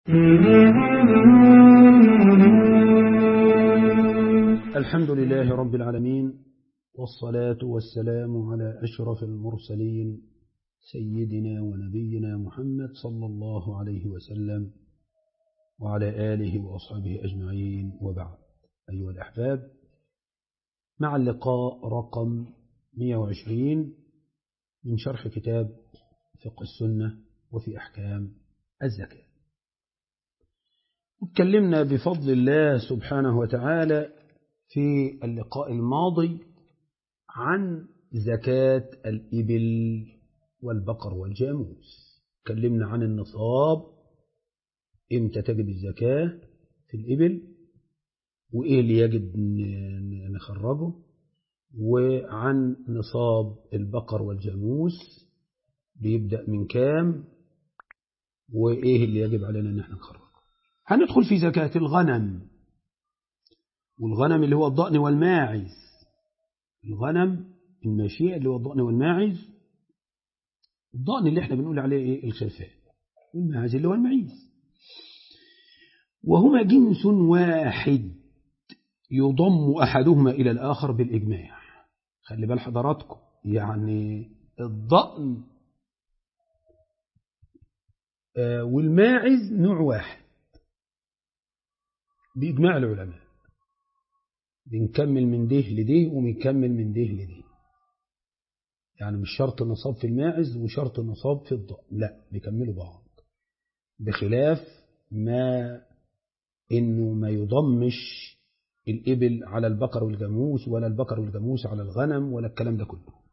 الحمد لله رب العالمين والصلاة والسلام على أشرف المرسلين سيدنا ونبينا محمد صلى الله عليه وسلم وعلى آله وأصحابه أجمعين وبعد أيها الأحباب مع اللقاء رقم 120 من شرح كتاب فقه السنة وفي أحكام الزكاة اتكلمنا بفضل الله سبحانه وتعالى في اللقاء الماضي عن زكاة الإبل والبقر والجاموس تكلمنا عن النصاب امتى تجب الزكاة في الإبل وإيه اللي يجب نخرجه وعن نصاب البقر والجاموس بيبدأ من كام وإيه اللي يجب علينا أن احنا نخرجه هندخل في زكاة الغنم والغنم اللي هو الضأن والماعز الغنم الماشية اللي هو الضأن والماعز الضأن اللي احنا بنقول عليه ايه الخرفان والماعز اللي هو المعيز وهما جنس واحد يضم أحدهما إلى الآخر بالإجماع خلي بال حضراتكم يعني الضأن والماعز نوع واحد بإجماع العلماء بنكمل من ده لده وبنكمل من ده لده يعني مش شرط نصاب في الماعز وشرط نصاب في الضأن لا بيكملوا بعض بخلاف ما انه ما يضمش الإبل على البقر والجاموس ولا البقر والجاموس على الغنم ولا الكلام ده كله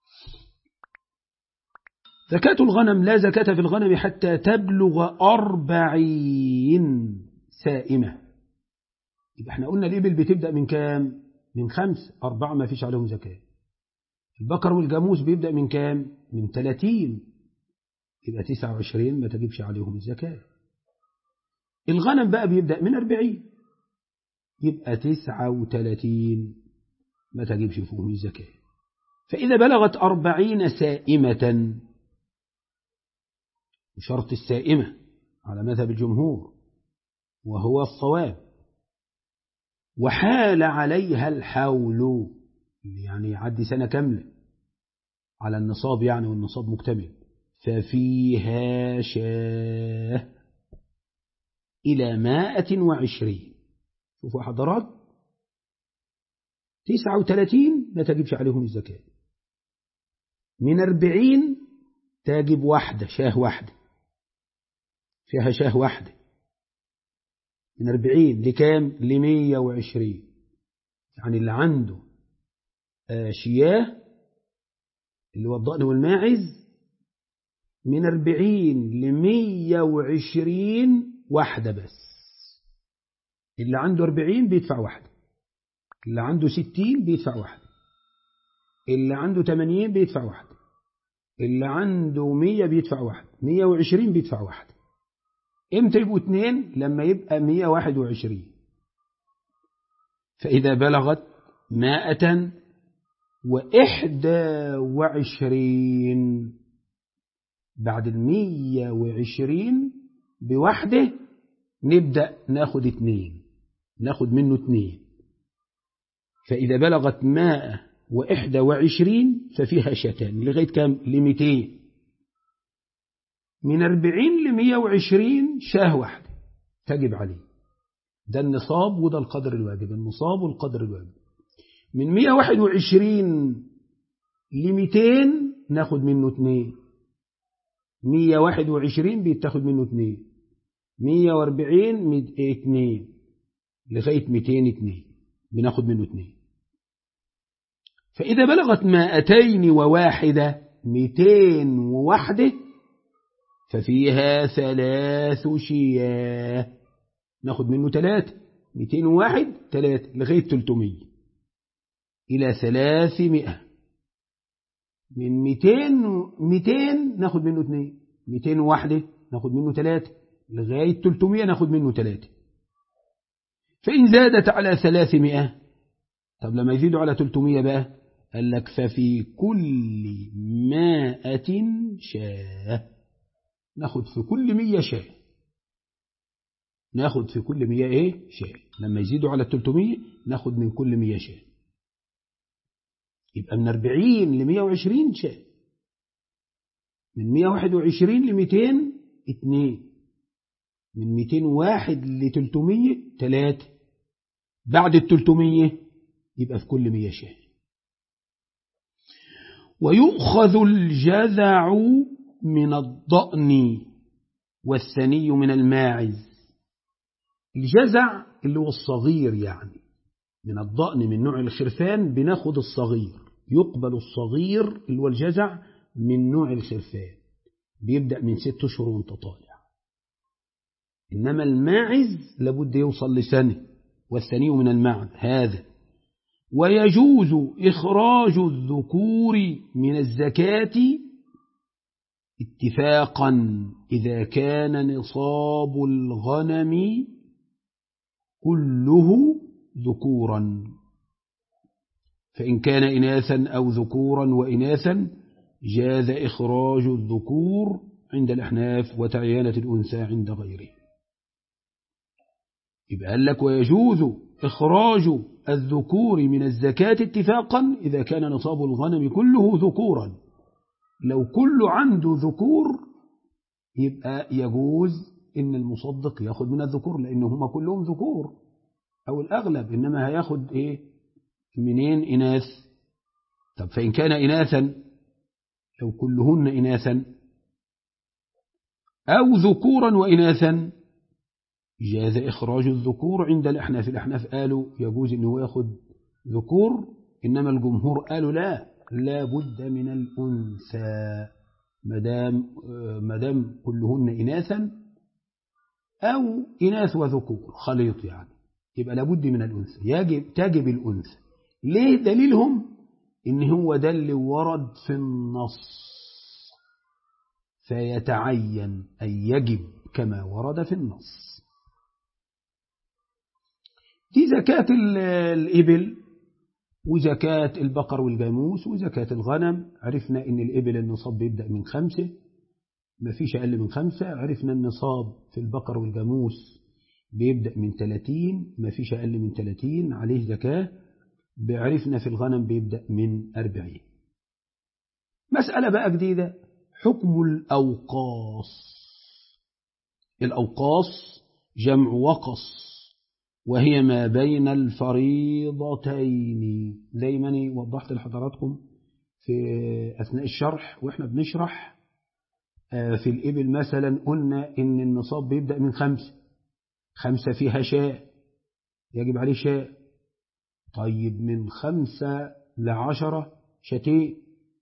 زكاة الغنم لا زكاة في الغنم حتى تبلغ أربعين سائمة يبقى احنا قلنا الإبل بتبدأ من كام من خمس أربعة ما فيش عليهم زكاة البقر والجاموس بيبدأ من كام من ثلاثين يبقى تسعة وعشرين ما تجيبش عليهم الزكاة الغنم بقى بيبدأ من أربعين يبقى تسعة وثلاثين ما تجيبش فيهم الزكاة فإذا بلغت أربعين سائمة بشرط السائمة على مذهب الجمهور وهو الصواب وحال عليها الحول يعني يعدي سنة كاملة على النصاب يعني والنصاب مكتمل ففيها شاه إلى مائة وعشرين شوفوا حضرات تسعة وثلاثين ما تجيبش عليهم الزكاة من أربعين تجب واحدة شاه واحدة فيها شاه واحدة من أربعين لكام لمية وعشرين يعني اللي عنده شياه اللي هو الضأن والماعز من أربعين لمية وعشرين واحدة بس اللي عنده أربعين بيدفع واحدة اللي عنده ستين بيدفع واحدة اللي عنده تمانين بيدفع واحدة اللي عنده مية بيدفع واحدة مية وعشرين بيدفع واحدة امتى يبقوا اتنين لما يبقى مية واحد وعشرين فإذا بلغت مائة وإحدى وعشرين بعد المية وعشرين بواحدة نبدأ ناخد اتنين ناخد منه اتنين فإذا بلغت مائة وإحدى وعشرين ففيها شتان لغاية كام لمئتين من أربعين لمية وعشرين شاه واحدة تجب عليه ده النصاب وده القدر الواجب النصاب والقدر الواجب من مية واحد وعشرين لمئتين ناخد منه اتنين مية واحد وعشرين بيتاخد منه اتنين مية واربعين اتنين لغاية ميتين اتنين بناخد منه اتنين فإذا بلغت مائتين وواحدة ميتين وواحدة ففيها ثلاث شياه ناخد منه ثلاثة ميتين وواحد ثلاثة لغاية تلتمية إلى ثلاثمائة من ميتين ميتين ناخد منه اثنين ميتين وواحدة ناخد منه ثلاثة لغاية تلتمية ناخد منه ثلاثة فإن زادت على ثلاثمائة طب لما يزيدوا على تلتمية بقى قال لك ففي كل مائة شاه ناخد في كل مية شاه ناخد في كل 100 ايه شاة لما يزيدوا على 300 ناخد من كل 100 شاة يبقى من 40 ل 120 شاة من 121 ل 200 2 من 201 ل 300 3 بعد ال 300 يبقى في كل 100 شاة ويؤخذ الجذع من الضأن والثني من الماعز الجزع اللي هو الصغير يعني من الضأن من نوع الخرفان بناخد الصغير يقبل الصغير اللي هو الجزع من نوع الخرفان بيبدأ من ست أشهر وانت طالع إنما الماعز لابد يوصل لسنة والثني من المعد هذا ويجوز إخراج الذكور من الزكاة اتفاقا إذا كان نصاب الغنم كله ذكورا فإن كان إناثا أو ذكورا وإناثا جاز إخراج الذكور عند الأحناف وتعيانة الأنثى عند غيره يبقى قال لك ويجوز إخراج الذكور من الزكاة اتفاقا إذا كان نصاب الغنم كله ذكورا لو كل عنده ذكور يبقى يجوز إن المصدق ياخد من الذكور لأن هم كلهم ذكور أو الأغلب إنما هياخد إيه منين إناث طب فإن كان إناثا لو كلهن إناثا أو ذكورا وإناثا جاز إخراج الذكور عند الأحناف الأحناف قالوا يجوز أنه ياخد ذكور إنما الجمهور قالوا لا لا بد من الأنثى مدام مدام كلهن إناثا أو إناث وذكور خليط يعني يبقى لابد من الأنثى يجب تجب الأنثى ليه دليلهم إن هو ده اللي ورد في النص فيتعين أن يجب كما ورد في النص دي زكاة الإبل وزكاة البقر والجاموس وزكاة الغنم عرفنا إن الإبل النصاب بيبدأ من خمسة ما فيش أقل من خمسة عرفنا النصاب في البقر والجاموس بيبدأ من 30 ما فيش أقل من 30 عليه زكاة عرفنا في الغنم بيبدأ من 40 مسألة بقى جديدة حكم الأوقاص الأوقاص جمع وقص وهي ما بين الفريضتين زي ما أنا وضحت لحضراتكم في أثناء الشرح وإحنا بنشرح في الإبل مثلا قلنا إن النصاب بيبدأ من خمسة خمسة فيها شاء يجب عليه شاء طيب من خمسة لعشرة شتين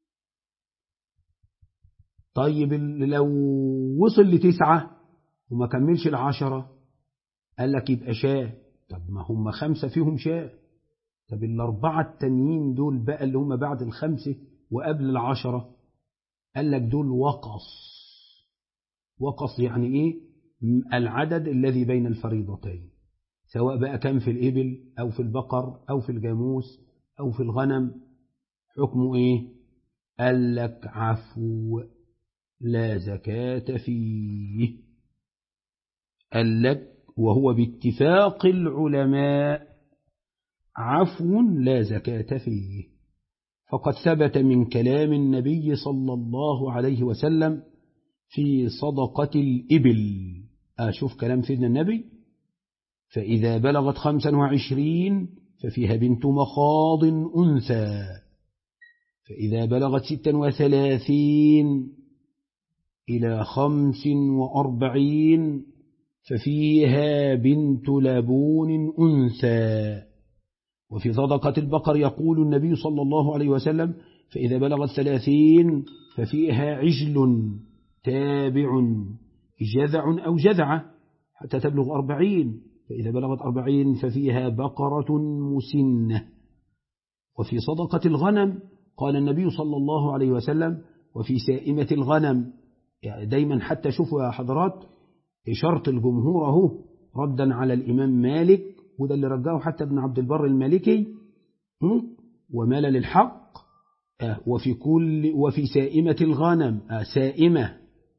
طيب لو وصل لتسعة وما كملش العشرة قال لك يبقى شاء طب ما هم خمسة فيهم شاء طب الأربعة التانيين دول بقى اللي هم بعد الخمسة وقبل العشرة قال لك دول وقص وقص يعني إيه العدد الذي بين الفريضتين سواء بقى كان في الإبل أو في البقر أو في الجاموس أو في الغنم حكمه إيه قال لك عفو لا زكاة فيه قال لك وهو باتفاق العلماء عفو لا زكاة فيه فقد ثبت من كلام النبي صلى الله عليه وسلم في صدقة الإبل أشوف كلام سيدنا النبي فإذا بلغت خمسا وعشرين ففيها بنت مخاض أنثى فإذا بلغت ستا وثلاثين إلى خمس وأربعين ففيها بنت لبون أنثى وفي صدقة البقر يقول النبي صلى الله عليه وسلم فإذا بلغت ثلاثين ففيها عجل تابع جذع أو جذعة حتى تبلغ أربعين فإذا بلغت أربعين ففيها بقرة مسنة وفي صدقة الغنم قال النبي صلى الله عليه وسلم وفي سائمة الغنم يعني دايما حتى شوفوا يا حضرات شرط الجمهور اهو ردا على الإمام مالك وده اللي رجعه حتى ابن عبد البر المالكي ومال للحق وفي كل وفي سائمة الغنم سائمة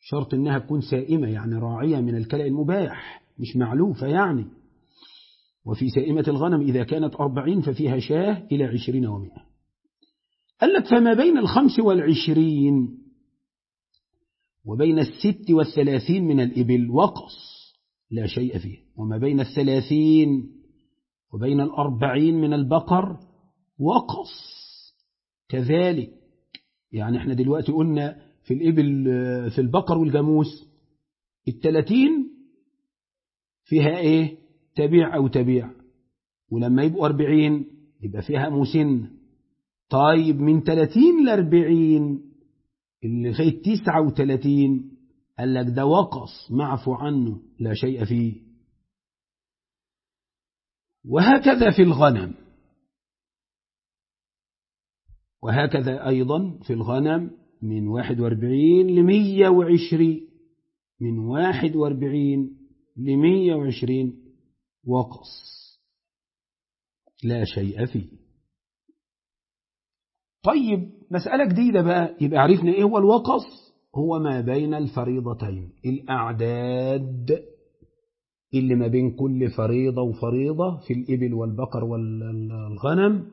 شرط إنها تكون سائمة يعني راعية من الكلأ المباح مش معلوفة يعني وفي سائمة الغنم إذا كانت أربعين ففيها شاه إلى عشرين ومئة قال لك فما بين الخمس والعشرين وبين الست والثلاثين من الإبل وقص لا شيء فيه وما بين الثلاثين وبين الأربعين من البقر وقص كذلك يعني احنا دلوقتي قلنا في الإبل في البقر والجاموس التلاتين فيها ايه تبيع أو تبيع ولما يبقوا أربعين يبقى فيها مسن طيب من تلاتين لأربعين اللي لغاية تسعة وتلاتين قال لك ده وقص معفو عنه لا شيء فيه وهكذا في الغنم وهكذا أيضا في الغنم من واحد واربعين لمية وعشرين من واحد واربعين لمية وعشرين وقص لا شيء فيه طيب مسألة جديدة بقى يبقى عرفنا إيه هو الوقص هو ما بين الفريضتين الأعداد اللي ما بين كل فريضة وفريضة في الإبل والبقر والغنم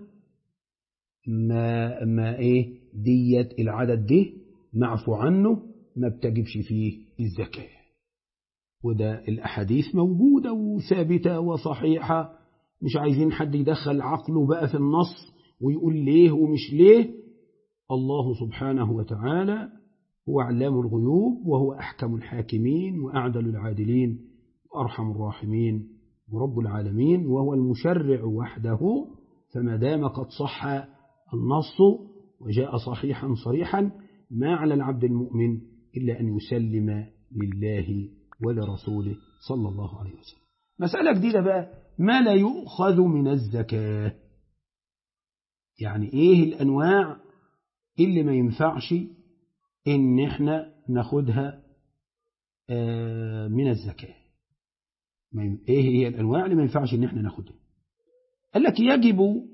ما, ما إيه ديت العدد ده معفو عنه ما بتجبش فيه الزكاة وده الأحاديث موجودة وثابتة وصحيحة مش عايزين حد يدخل عقله بقى في النص ويقول ليه ومش ليه الله سبحانه وتعالى هو علام الغيوب وهو أحكم الحاكمين وأعدل العادلين وأرحم الراحمين ورب العالمين وهو المشرع وحده فما دام قد صح النص وجاء صحيحا صريحا ما على العبد المؤمن إلا أن يسلم لله ولرسوله صلى الله عليه وسلم مسألة جديدة بقى ما لا يؤخذ من الزكاة يعني إيه الأنواع اللي ما ينفعش إن إحنا ناخدها من الزكاة إيه هي الأنواع اللي ما ينفعش إن إحنا ناخدها قال لك يجب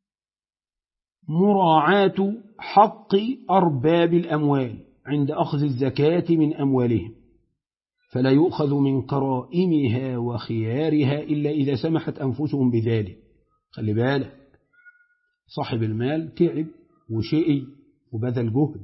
مراعاة حق أرباب الأموال عند أخذ الزكاة من أموالهم فلا يؤخذ من قرائمها وخيارها إلا إذا سمحت أنفسهم بذلك خلي بالك صاحب المال تعب وشقي وبذل جهد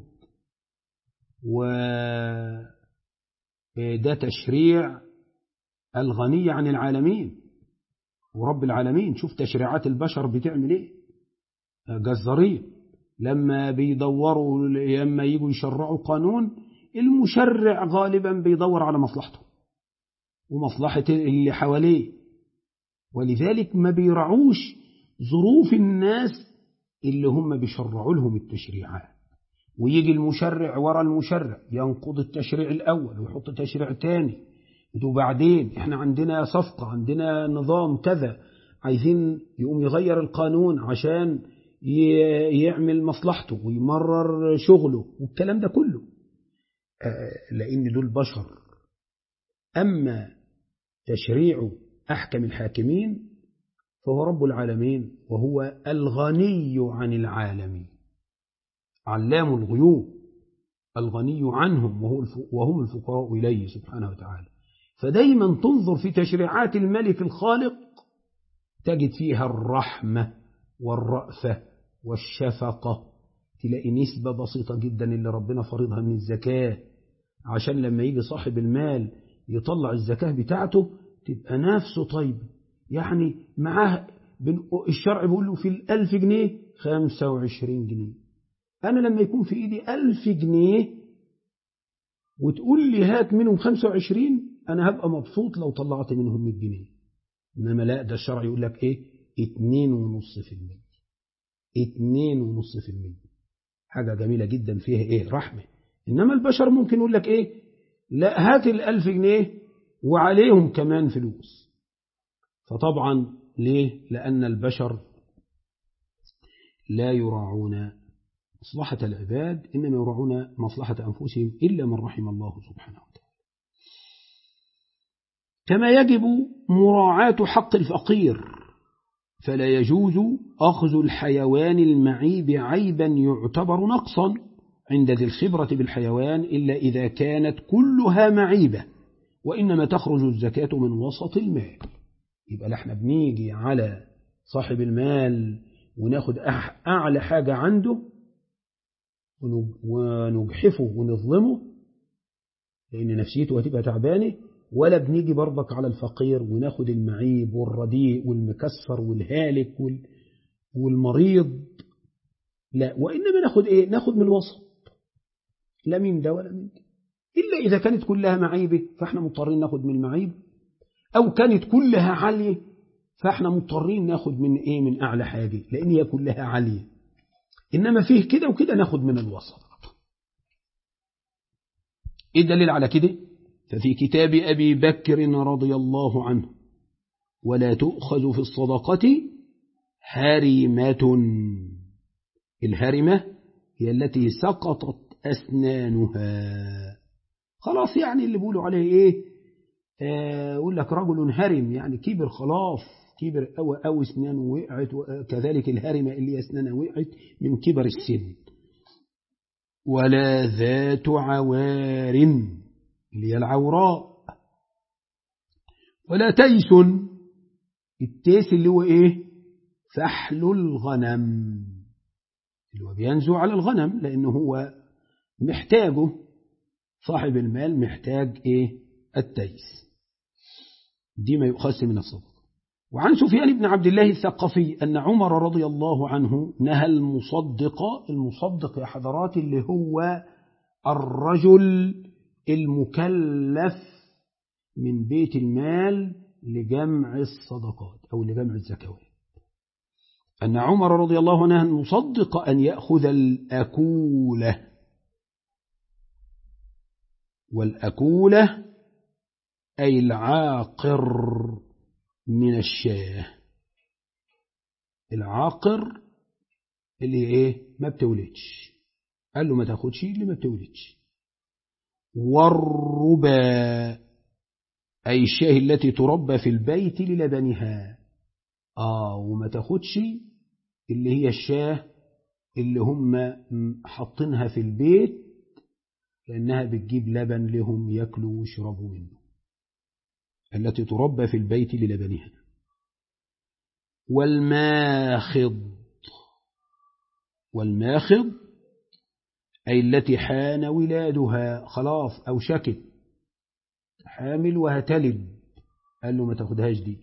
وده تشريع الغني عن العالمين ورب العالمين شوف تشريعات البشر بتعمل ايه جزارين لما بيدوروا لما يجوا يشرعوا قانون المشرع غالبا بيدور على مصلحته ومصلحة اللي حواليه ولذلك ما بيرعوش ظروف الناس اللي هم بيشرعوا لهم التشريعات ويجي المشرع ورا المشرع ينقض التشريع الأول ويحط تشريع تاني وبعدين احنا عندنا صفقة عندنا نظام كذا عايزين يقوم يغير القانون عشان يعمل مصلحته ويمرر شغله والكلام ده كله لأن دول بشر أما تشريع أحكم الحاكمين فهو رب العالمين وهو الغني عن العالمين علام الغيوب الغني عنهم وهم الفقراء إليه سبحانه وتعالى فدايما تنظر في تشريعات الملك الخالق تجد فيها الرحمة والرأفة والشفقة تلاقي نسبة بسيطة جدا اللي ربنا فرضها من الزكاة عشان لما يجي صاحب المال يطلع الزكاة بتاعته تبقى نفسه طيبة يعني معاه الشرع بيقول له في الألف جنيه خمسة وعشرين جنيه أنا لما يكون في إيدي ألف جنيه وتقول لي هات منهم خمسة وعشرين أنا هبقى مبسوط لو طلعت منهم 100 جنيه إنما لا ده الشرع يقول لك إيه اتنين ونص في المية اتنين ونص في المية حاجة جميلة جدا فيها إيه رحمة إنما البشر ممكن يقول لك إيه لا هات الألف جنيه وعليهم كمان فلوس فطبعا ليه لأن البشر لا يراعون مصلحة العباد إنما يراعون مصلحة أنفسهم إلا من رحم الله سبحانه وتعالى كما يجب مراعاة حق الفقير فلا يجوز أخذ الحيوان المعيب عيبا يعتبر نقصا عند ذي الخبرة بالحيوان إلا إذا كانت كلها معيبة وإنما تخرج الزكاة من وسط المال يبقى احنا بنيجي على صاحب المال وناخد أعلى حاجة عنده ونجحفه ونظلمه لأن نفسيته هتبقى تعبانة ولا بنيجي برضك على الفقير وناخد المعيب والرديء والمكسر والهالك والمريض لا وإنما ناخد إيه ناخد من الوسط لا من ده ولا من ده إلا إذا كانت كلها معيبة فإحنا مضطرين ناخد من المعيب أو كانت كلها عالية فإحنا مضطرين ناخد من إيه من أعلى حاجة لأن هي كلها عالية إنما فيه كده وكده ناخد من الوسط إيه الدليل على كده ففي كتاب أبي بكر رضي الله عنه ولا تؤخذ في الصدقة هرمة الهرمة هي التي سقطت أسنانها خلاص يعني اللي بيقولوا عليه إيه يقول لك رجل هرم يعني كبر خلاص كبر أو, أو أسنانه وقعت كذلك الهرمة اللي أسنانها وقعت من كبر السن ولا ذات عوار اللي هي العوراء ولا تيس التيس اللي هو إيه فحل الغنم اللي هو بينزو على الغنم لأنه هو محتاجه صاحب المال محتاج إيه التيس دي ما يؤخذ من الصدق وعن سفيان بن عبد الله الثقفي أن عمر رضي الله عنه نهى المصدق المصدق يا حضرات اللي هو الرجل المكلف من بيت المال لجمع الصدقات أو لجمع الزكوات أن عمر رضي الله عنه المصدق أن يأخذ الأكولة والأكولة أي العاقر من الشاه العاقر اللي ايه ما بتولدش قال له ما تاخدش اللي ما بتولدش والربا أي الشاه التي تربى في البيت للبنها آه وما تاخدش اللي هي الشاه اللي هم حاطينها في البيت لأنها بتجيب لبن لهم يأكلوا ويشربوا منه التي تربى في البيت للبنها والماخض والماخض أي التي حان ولادها خلاص أو شكت حامل وهتلد قال له ما تاخدهاش دي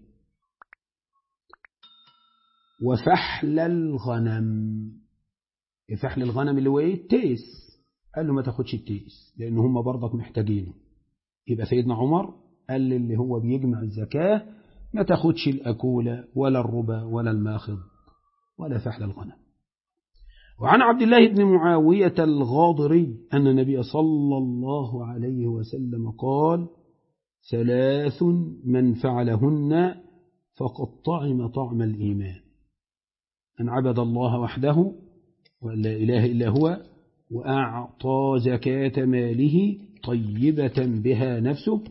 وفحل الغنم فحل الغنم اللي هو ايه التيس قال له ما تاخدش التيس لأن هم برضك محتاجينه يبقى سيدنا عمر قال اللي هو بيجمع الزكاة ما تاخدش الأكولة ولا الربا ولا الماخض ولا فحل الغنم وعن عبد الله بن معاوية الغاضري أن النبي صلى الله عليه وسلم قال ثلاث من فعلهن فقد طعم طعم الإيمان أن عبد الله وحده وأن لا إله إلا هو وأعطى زكاة ماله طيبة بها نفسه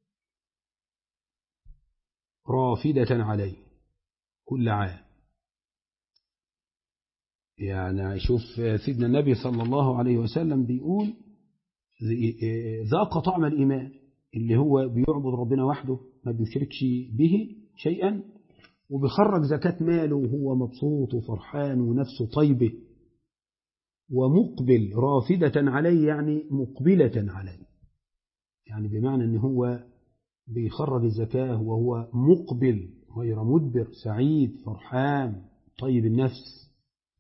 رافدة عليه كل عام يعني شوف سيدنا النبي صلى الله عليه وسلم بيقول ذاق طعم الإيمان اللي هو بيعبد ربنا وحده ما بيشركش به شيئا وبيخرج زكاة ماله وهو مبسوط وفرحان ونفسه طيبة ومقبل رافدة عليه يعني مقبلة عليه يعني بمعنى ان هو بيخرج الزكاة وهو مقبل غير مدبر سعيد فرحان طيب النفس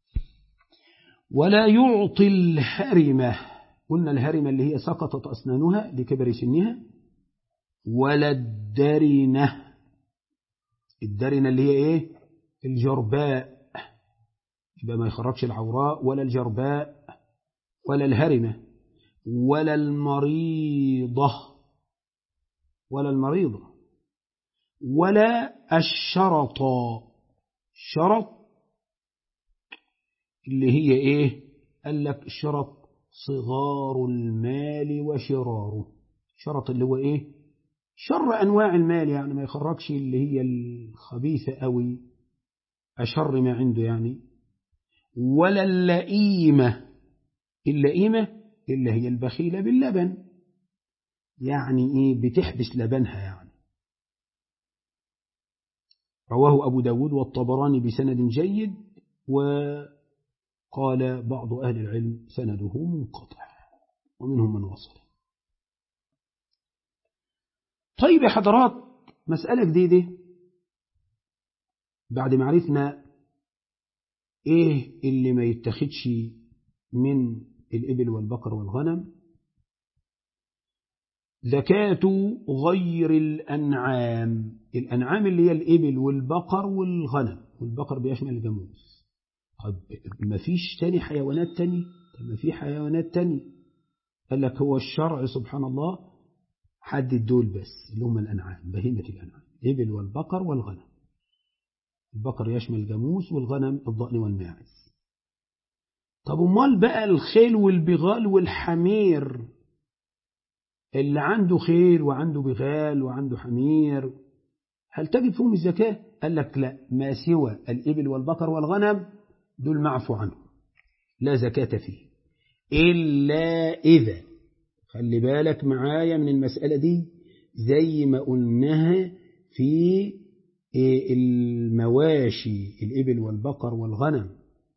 ولا يعطي الهرمة قلنا الهرمة اللي هي سقطت أسنانها لكبر سنها ولا الدرنة الدرنة اللي هي إيه الجرباء يبقى ما يخرجش العوراء ولا الجرباء ولا الهرمة ولا المريضة ولا المريضة ولا الشرط شرط اللي هي ايه قال لك شرط صغار المال وشراره شرط اللي هو ايه شر انواع المال يعني ما يخرجش اللي هي الخبيثة قوي اشر ما عنده يعني ولا اللئيمة اللئيمة اللي هي البخيلة باللبن يعني إيه بتحبس لبنها يعني رواه أبو داود والطبراني بسند جيد وقال بعض أهل العلم سنده منقطع ومنهم من وصل طيب يا حضرات مسألة جديدة بعد ما عرفنا ايه اللي ما يتخدش من الإبل والبقر والغنم زكاة غير الأنعام الأنعام اللي هي الإبل والبقر والغنم والبقر بيشمل الجاموس طب ما فيش تاني حيوانات تاني طب ما في حيوانات تاني قال لك هو الشرع سبحان الله حدد دول بس اللي هم الأنعام بهيمة الأنعام الإبل والبقر والغنم البقر يشمل الجاموس والغنم الضأن والماعز طب امال بقى الخيل والبغال والحمير اللي عنده خيل وعنده بغال وعنده حمير هل تجد فيهم الزكاة؟ قال لك لا ما سوى الإبل والبقر والغنم دول معفو عنهم لا زكاة فيه إلا إذا خلي بالك معايا من المسألة دي زي ما قلناها في المواشي الإبل والبقر والغنم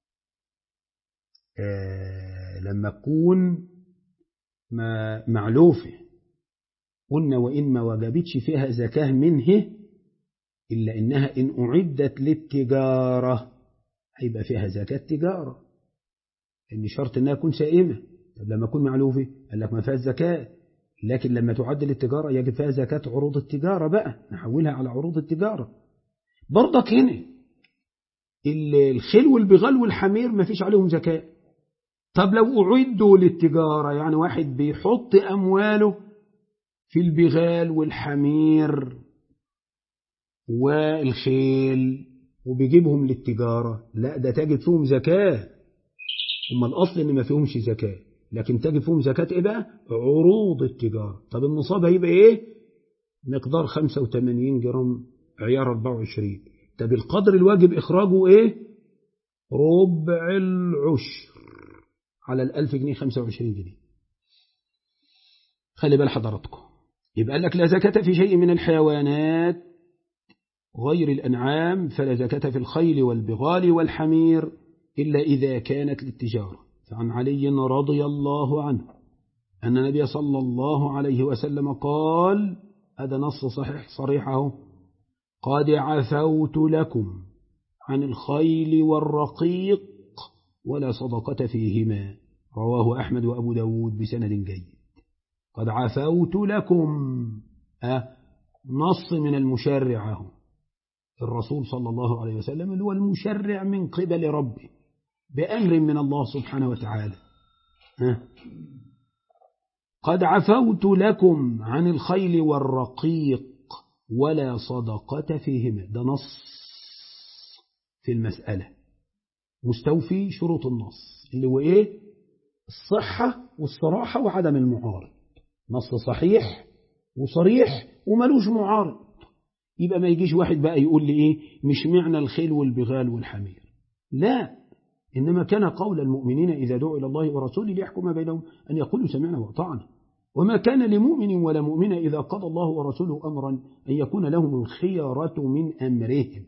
آه لما تكون معلوفة قلنا وإن ما وجبتش فيها زكاة منه إلا إنها إن أعدت للتجارة هيبقى فيها زكاة تجارة إن شرط إنها تكون سائمة طب لما تكون معلوفة قال لك ما فيها زكاة لكن لما تعد للتجارة يجب فيها زكاة عروض التجارة بقى نحولها على عروض التجارة برضك هنا الخيل والبغال والحمير ما فيش عليهم زكاة طب لو أعدوا للتجارة يعني واحد بيحط أمواله في البغال والحمير والخيل وبيجيبهم للتجارة لا ده تجد فيهم زكاة هم الأصل إن ما فيهمش زكاة لكن تجد فيهم زكاة إيه بقى عروض التجارة طب النصاب هيبقى إيه مقدار 85 جرام عيار 24 طب القدر الواجب إخراجه إيه ربع العشر على الألف جنيه 25 جنيه خلي بال حضراتكم يبقى لك لا زكاة في شيء من الحيوانات غير الأنعام فلا زكاة في الخيل والبغال والحمير إلا إذا كانت للتجارة فعن علي رضي الله عنه أن النبي صلى الله عليه وسلم قال هذا نص صحيح صريحه قد عفوت لكم عن الخيل والرقيق ولا صدقة فيهما رواه أحمد وأبو داود بسند جيد قد عفوت لكم أه نص من المشرع اهو الرسول صلى الله عليه وسلم اللي هو المشرع من قبل ربه بأمر من الله سبحانه وتعالى أه قد عفوت لكم عن الخيل والرقيق ولا صدقة فيهما ده نص في المسألة مستوفي شروط النص اللي هو إيه الصحة والصراحة وعدم المعارض نص صحيح وصريح وملوش معارض يبقى ما يجيش واحد بقى يقول لي إيه مش معنى الخيل والبغال والحمير لا إنما كان قول المؤمنين إذا دعوا إلى الله ورسوله ليحكم بينهم أن يقولوا سمعنا وأطعنا وما كان لمؤمن ولا مؤمنة إذا قضى الله ورسوله أمرا أن يكون لهم الخيرة من أمرهم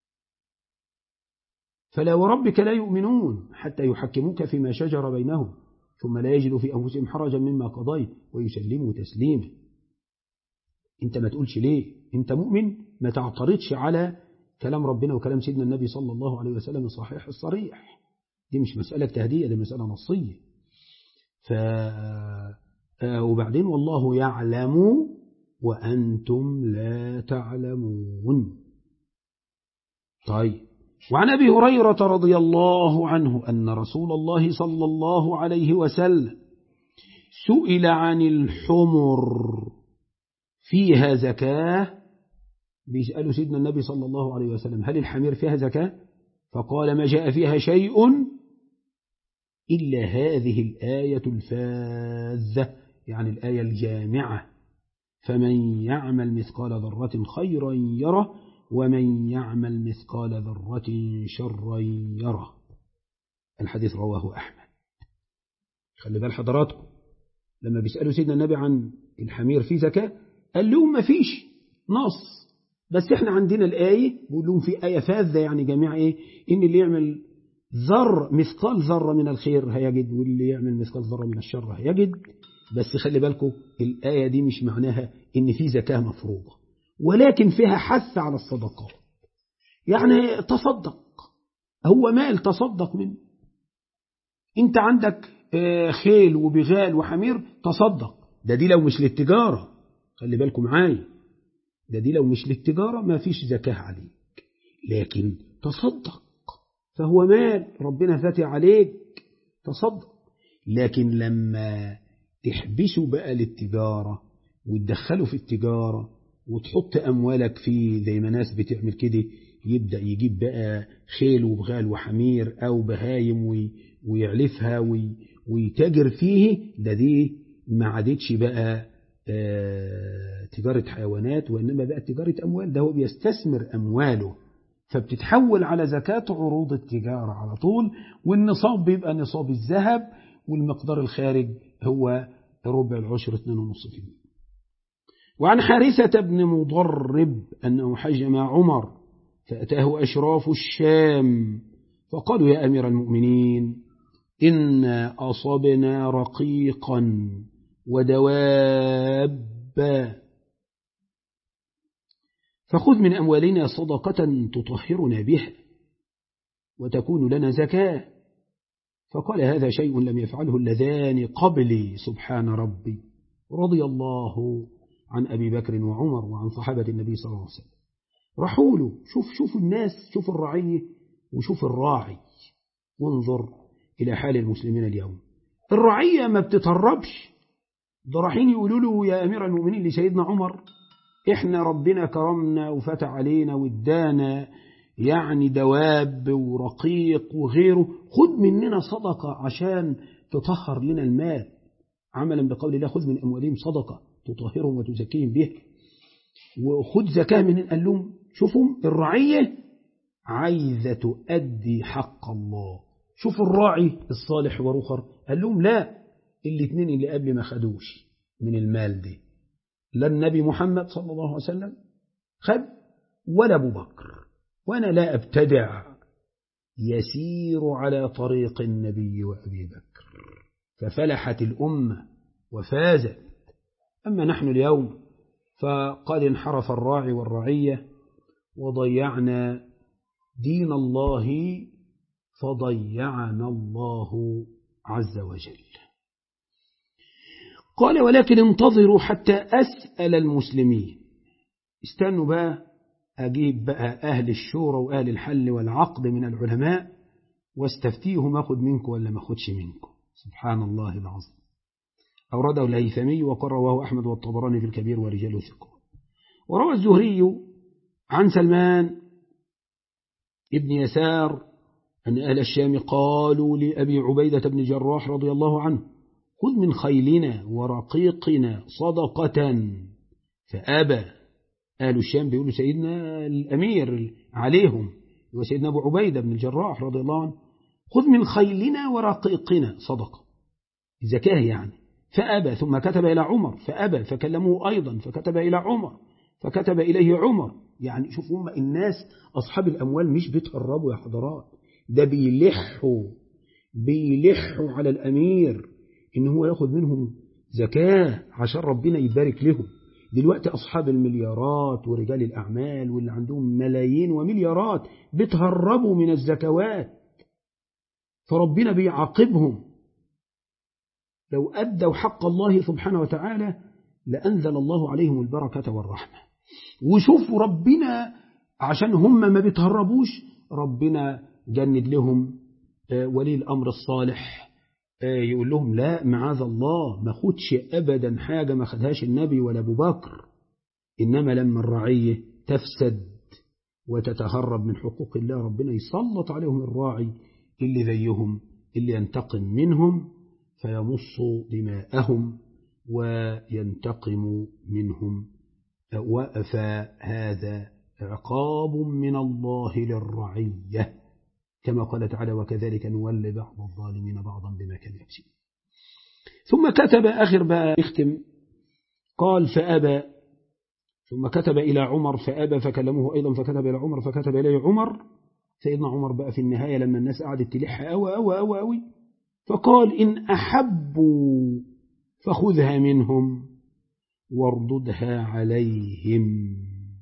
فلا وربك لا يؤمنون حتى يحكموك فيما شجر بينهم ثم لا يجدوا في أنفسهم حرجا مما قضيت ويسلموا تسليما انت ما تقولش ليه انت مؤمن ما تعترضش على كلام ربنا وكلام سيدنا النبي صلى الله عليه وسلم الصحيح الصريح دي مش مسألة تهدئة دي مسألة نصية ف وبعدين والله يعلم وأنتم لا تعلمون طيب وعن أبي هريرة رضي الله عنه أن رسول الله صلى الله عليه وسلم سئل عن الحمر فيها زكاة بيسألوا سيدنا النبي صلى الله عليه وسلم هل الحمير فيها زكاة فقال ما جاء فيها شيء إلا هذه الآية الفاذة يعني الآية الجامعة فمن يعمل مثقال ذرة خيرا يره ومن يعمل مثقال ذرة شرا يره الحديث رواه أحمد خلي بال حضراتكم لما بيسألوا سيدنا النبي عن الحمير في زكاة قال لهم ما فيش نص بس احنا عندنا الآية بيقول لهم في آية فاذة يعني جميع ايه ان اللي يعمل ذر مثقال ذرة من الخير هيجد واللي يعمل مثقال ذرة من الشر هيجد بس خلي بالكم الآية دي مش معناها ان في زكاة مفروضة ولكن فيها حث على الصدقات يعني تصدق هو مال تصدق منه انت عندك خيل وبغال وحمير تصدق ده دي لو مش للتجارة خلي بالكم معايا ده دي لو مش للتجارة ما فيش زكاة عليك لكن تصدق فهو مال ربنا فاتح عليك تصدق لكن لما تحبسه بقى للتجارة وتدخله في التجارة وتحط أموالك فيه زي ما ناس بتعمل كده يبدأ يجيب بقى خيل وبغال وحمير أو بهايم ويعلفها ويتاجر فيه ده دي ما عادتش بقى تجارة حيوانات وإنما بقى تجارة أموال ده هو بيستثمر أمواله فبتتحول على زكاة عروض التجارة على طول والنصاب بيبقى نصاب الذهب والمقدار الخارج هو ربع العشر 2.5% وعن حارثة بن مضرب أنه حج مع عمر فأتاه أشراف الشام فقالوا يا أمير المؤمنين إنا أصبنا رقيقا ودواب فخذ من أموالنا صدقة تطهرنا بها وتكون لنا زكاة فقال هذا شيء لم يفعله اللذان قبلي سبحان ربي رضي الله عن أبي بكر وعمر وعن صحابة النبي صلى الله عليه وسلم راحوا له شوف شوف الناس شوف الرعية وشوف الراعي وانظر إلى حال المسلمين اليوم الرعية ما بتتهربش ده رايحين يقولوا له يا أمير المؤمنين لسيدنا عمر إحنا ربنا كرمنا وفتح علينا وادانا يعني دواب ورقيق وغيره خد مننا صدقة عشان تطهر لنا المال عملا بقول الله خذ من أموالهم صدقة تطهرهم وتزكيهم بها وخد زكاة من قال لهم شوفوا الرعية عايزة تؤدي حق الله شوف الراعي الصالح ورخر قال لهم لا الاثنين اللي قبل ما خدوش من المال دي لا النبي محمد صلى الله عليه وسلم خد ولا أبو بكر وأنا لا أبتدع يسير على طريق النبي وأبي بكر ففلحت الأمة وفازت أما نحن اليوم فقد انحرف الراعي والرعية وضيعنا دين الله فضيعنا الله عز وجل قال ولكن انتظروا حتى أسأل المسلمين استنوا بقى أجيب بقى أهل الشورى وأهل الحل والعقد من العلماء واستفتيهم أخذ منكم ولا ما أخذش منكم سبحان الله العظيم أورده الهيثمي وقال رواه أحمد والطبراني في الكبير ورجال ثقة وروى الزهري عن سلمان ابن يسار أن أهل الشام قالوا لأبي عبيدة بن جراح رضي الله عنه خذ من خيلنا ورقيقنا صدقة فأبى أهل الشام بيقولوا سيدنا الأمير عليهم وسيدنا أبو عبيدة بن الجراح رضي الله عنه خذ من خيلنا ورقيقنا صدقة زكاة يعني فأبى ثم كتب إلى عمر فأبى فكلموه أيضا فكتب إلى عمر فكتب إليه عمر يعني شوفوا هم الناس أصحاب الأموال مش بيتهربوا يا حضرات ده بيلحوا بيلحوا على الأمير إن هو ياخد منهم زكاة عشان ربنا يبارك لهم دلوقتي أصحاب المليارات ورجال الأعمال واللي عندهم ملايين ومليارات بتهربوا من الزكوات فربنا بيعاقبهم لو أدوا حق الله سبحانه وتعالى لأنزل الله عليهم البركة والرحمة وشوفوا ربنا عشان هم ما بيتهربوش ربنا جند لهم ولي الأمر الصالح يقول لهم لا معاذ الله ما خدش أبدا حاجة ما خدهاش النبي ولا أبو بكر إنما لما الرعية تفسد وتتهرب من حقوق الله ربنا يسلط عليهم الراعي اللي زيهم اللي ينتقم منهم فيمص دماءهم وينتقم منهم فهذا عقاب من الله للرعية كما قال تعالى وكذلك نولي بعض الظالمين بعضا بما كانوا يكسبون ثم كتب آخر بقى يختم قال فأبى ثم كتب إلى عمر فأبى فكلمه أيضا فكتب إلى عمر فكتب إليه عمر سيدنا عمر بقى في النهاية لما الناس قعدت تلح أوى أوى أوى أوي فقال إن أحبوا فخذها منهم وارددها عليهم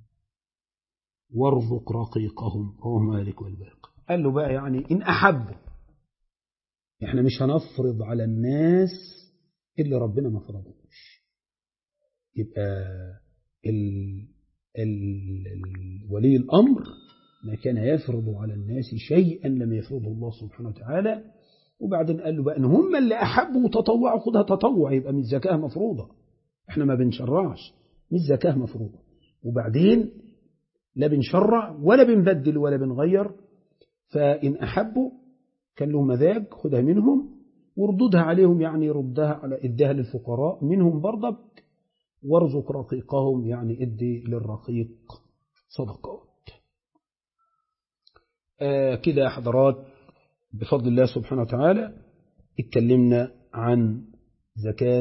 وارزق رقيقهم رواه مالك والباقي قال له بقى يعني إن أحبوا احنا مش هنفرض على الناس اللي ربنا ما فرضوش يبقى ال ال ال ولي الأمر ما كان يفرض على الناس شيئا لم يفرضه الله سبحانه وتعالى وبعدين قال له بقى ان هم اللي احبوا وتطوعوا خدها تطوع يبقى مش زكاه مفروضه احنا ما بنشرعش مش زكاه مفروضه وبعدين لا بنشرع ولا بنبدل ولا بنغير فان احبوا كان لهم مذاق خدها منهم وردودها عليهم يعني ردها على ادها للفقراء منهم برضك وارزق رقيقهم يعني ادي للرقيق صدقات آه كده يا حضرات بفضل الله سبحانه وتعالى اتكلمنا عن زكاة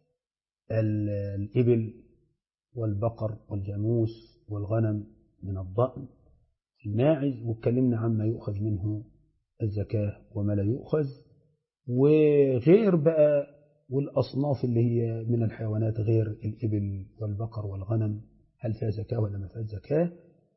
الإبل والبقر والجاموس والغنم من الضأن الماعز واتكلمنا عما يؤخذ منه الزكاة وما لا يؤخذ وغير بقى والأصناف اللي هي من الحيوانات غير الإبل والبقر والغنم هل فيها زكاة ولا ما فيها زكاة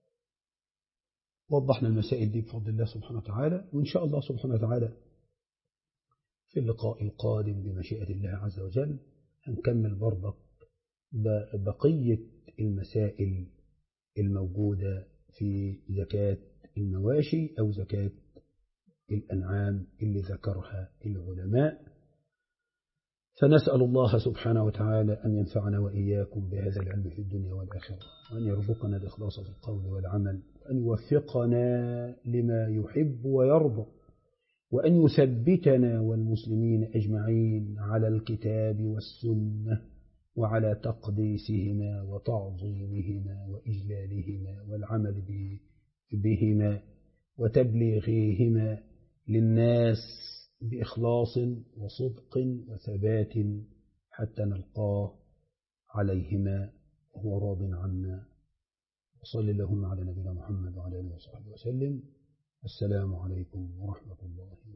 وضحنا المسائل دي بفضل الله سبحانه وتعالى وإن شاء الله سبحانه وتعالى في اللقاء القادم بمشيئة الله عز وجل هنكمل برضك بقية المسائل الموجودة في زكاة المواشي أو زكاة الأنعام اللي ذكرها العلماء فنسأل الله سبحانه وتعالى أن ينفعنا وإياكم بهذا العلم في الدنيا والآخرة وأن يرزقنا الإخلاص في القول والعمل وأن يوفقنا لما يحب ويرضى وأن يثبتنا والمسلمين أجمعين على الكتاب والسنة وعلى تقديسهما وتعظيمهما وإجلالهما والعمل بهما وتبليغهما للناس بإخلاص وصدق وثبات حتى نلقاه عليهما وهو راض عنا وصل اللهم على نبينا محمد وعلى اله وصحبه وسلم السلام عليكم ورحمة الله